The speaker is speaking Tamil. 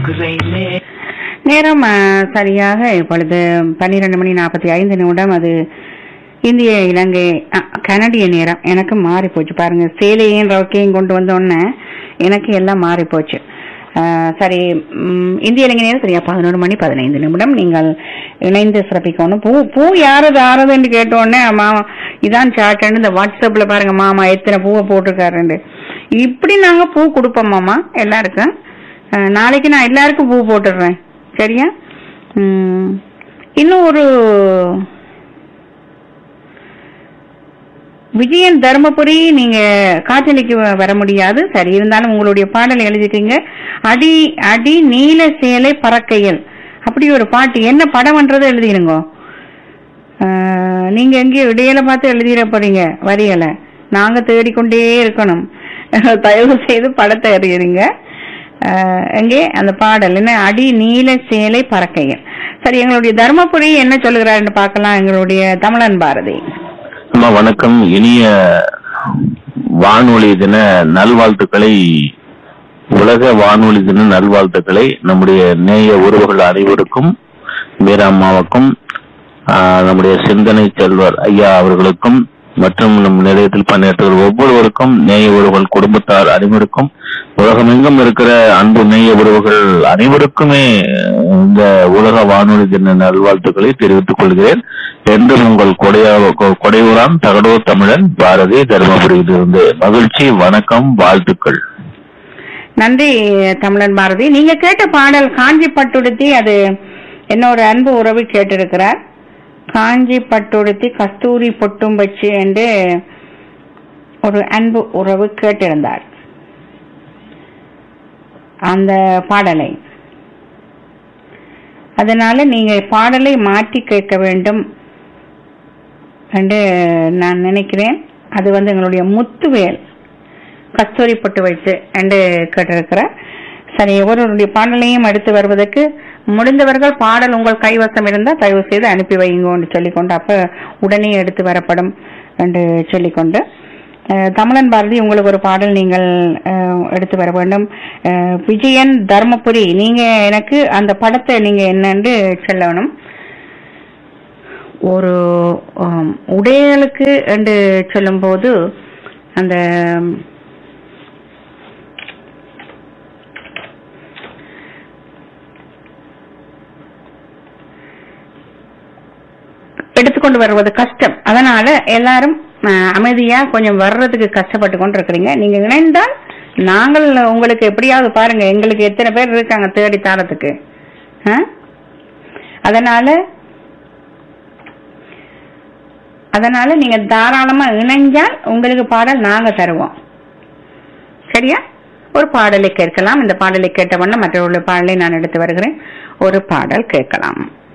Cause ain't there. நேரம் அஹ், சரியாக இப்பொழுது பன்னிரண்டு மணி நாற்பத்தி ஐந்து நிமிடம் அது இந்திய இலங்கை அஹ், கனடிய நேரம் எனக்கு மாறி போச்சு பாருங்க சேலையும் ரவுக்கையும் கொண்டு வந்த உடனே எனக்கு எல்லாம் மாறி போச்சு அஹ், சரி ம், இந்திய இலங்கை நேரம் சரியா பதினோரு மணி பதினைந்து நிமிடம் நீங்கள் இணைந்து சிறப்பிக்கணும் பூ பூ யாரது ஆறதுன்னு கேட்ட உடனே மாமா இதான் சாட்டுன்னு இந்த வாட்ஸ்அப்ல பாருங்க மாமா எத்தனை பூவை போட்டிருக்காருன்னு இப்படி நாங்க பூ கொடுப்போம் மாமா எல்லாருக்கும் அஹ், நாளைக்கு நான் எல்லாருக்கும் பூ போட்டுடுறேன் சரியா ம், இன்னும் ஒரு விஜயன் தர்மபுரி நீங்க காற்றலைக்கு வ- வர முடியாது சரி இருந்தாலும் உங்களுடைய பாடலை எழுதிட்டீங்க அடி அடி நீல சேலை பறக்கையில் அப்படி ஒரு பாட்டு என்ன படம்ன்றதை எழுதிருங்க ஆஹ், நீங்க எங்கேயோ இடையில பார்த்து எழுதிட போறீங்க வரிகளை நாங்க தேடிக்கொண்டே இருக்கணும் தயவு செய்து படத்தை எழுதிடுங்க ஆஹ், எங்கே அந்த பாடல் என்ன அடி நீல சேலை பறக்கையில் சரி எங்களுடைய தர்மபுரி என்ன சொல்லுகிறாருன்னு பார்க்கலாம் எங்களுடைய தமிழன் பாரதி அம்மா வணக்கம் இனிய வானொலி தின நல்வாழ்த்துக்களை உலக வானொலி தின நல்வாழ்த்துக்களை நம்முடைய நேய உறவுகள் அனைவருக்கும் மீரா அம்மாவுக்கும் ஆஹ், நம்முடைய சிந்தனை செல்வர் ஐயா அவர்களுக்கும் மற்றும் நம் நிலையத்தில் பணியாற்றுகிற ஒவ்வொருவருக்கும் நேய உறவுகள் குடும்பத்தார் அனைவருக்கும் உலகமெங்கும் இருக்கிற அன்பு நேய உறவுகள் அனைவருக்குமே இந்த உலக வானொலி தின நல்வாழ்த்துக்களை தெரிவித்துக் கொள்கிறேன் என்றும் உங்கள் கொடையா கொ- கொடையூரான் தகடூர் தமிழன் பாரதி தருமபுரியிலிருந்து மகிழ்ச்சி வணக்கம் வாழ்த்துக்கள் நன்றி தமிழன் பாரதி நீங்க கேட்ட பாடல் காஞ்சி பட்டுடுத்தி அது என்னோட அன்பு உறவு கேட்டிருக்கிறார் காஞ்சி பட்டுடுத்தி கஸ்தூரி பொட்டும் வச்சு என்று ஒரு அன்பு உறவு கேட்டிருந்தார் அந்த பாடலை அதனால நீங்க பாடலை மாற்றி கேட்க வேண்டும் என்று நான் நினைக்கிறேன் அது வந்து எங்களுடைய முத்துவேல் கஸ்தூரி பொட்டு வைத்து என்று கேட்டிருக்கிறார் சரி ஒவ்வொருவருடைய பாடலையும் எடுத்து வருவதற்கு முடிந்தவர்கள் பாடல் உங்கள் கைவசம் இருந்தால் தயவு செய்து அனுப்பி வைங்கன்னு சொல்லிக்கொண்டு அப்ப உடனே எடுத்து வரப்படும் என்று சொல்லிக்கொண்டு அஹ், தமிழன் பாரதி உங்களுக்கு ஒரு பாடல் நீங்கள் அஹ், எடுத்து வர வேண்டும் அஹ், விஜயன் தர்மபுரி நீங்க எனக்கு அந்த படத்தை நீங்க என்னன்னு சொல்லணும் ஒரு ஆம், உடையலுக்கு என்று சொல்லும்போது அந்த எடுத்துக்கொண்டு வருவது கஷ்டம் அதனால எல்லாரும் அஹ், அமைதியா கொஞ்சம் வர்றதுக்கு கஷ்டப்பட்டு கொண்டு இருக்கிறீங்க நீங்க இணைந்தால் நாங்கள் உங்களுக்கு எப்படியாவது பாருங்க எங்களுக்கு எத்தனை பேர் இருக்காங்க தேடி தாரத்துக்கு அஹ்? அதனால அதனால நீங்க தாராளமா இணைஞ்சால் உங்களுக்கு பாடல் நாங்க தருவோம் சரியா ஒரு பாடலை கேட்கலாம் இந்த பாடலை கேட்ட வண்ணம் மற்றவர்களுடைய பாடலை நான் எடுத்து வருகிறேன் ஒரு பாடல் கேட்கலாம்